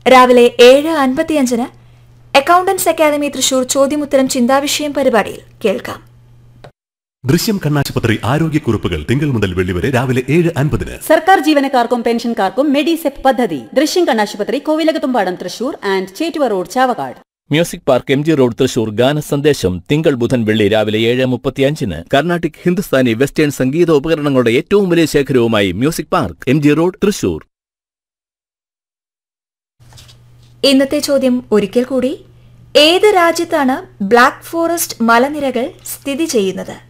രാവിലെ ഏഴ് അൻപത്തിയഞ്ചിന് അക്കൗണ്ടൻസ് അക്കാദമി തൃശൂർ ചോദ്യമുത്തരം ചിന്താവിഷയം പരിപാടിയിൽ കേൾക്കാം ദൃശ്യം കണ്ണാശുപത്രി ആരോഗ്യക്കുറിപ്പുകൾ തിങ്കൾ മുതൽ വെള്ളി വരെ രാവിലെ ഏഴ് അൻപതിന് സർക്കാർ ജീവനക്കാർക്കും പെൻഷൻകാർക്കും മെഡിസെപ് പദ്ധതി ദൃശ്യം കണ്ണാശുപത്രി Kovilakathumpadam Thrissur and Chettuva road Chavakkad music park M G road Thrissur ഗാന സന്ദേശം തിങ്കൾ ബുധൻ വെള്ളി രാവിലെ ഏഴ് മുപ്പത്തിയഞ്ചിന് കർണാട്ടിക് ഹിന്ദുസ്ഥാനി വെസ്റ്റേൺ സംഗീത ഉപകരണങ്ങളുടെ ഏറ്റവും വലിയ ശേഖരവുമായി music park M G road Thrissur ഇന്നത്തെ ചോദ്യം ഒരിക്കൽ കൂടി ഏത് രാജ്യത്താണ് ബ്ലാക്ക് ഫോറസ്റ്റ് മലനിരകൾ സ്ഥിതി ചെയ്യുന്നത്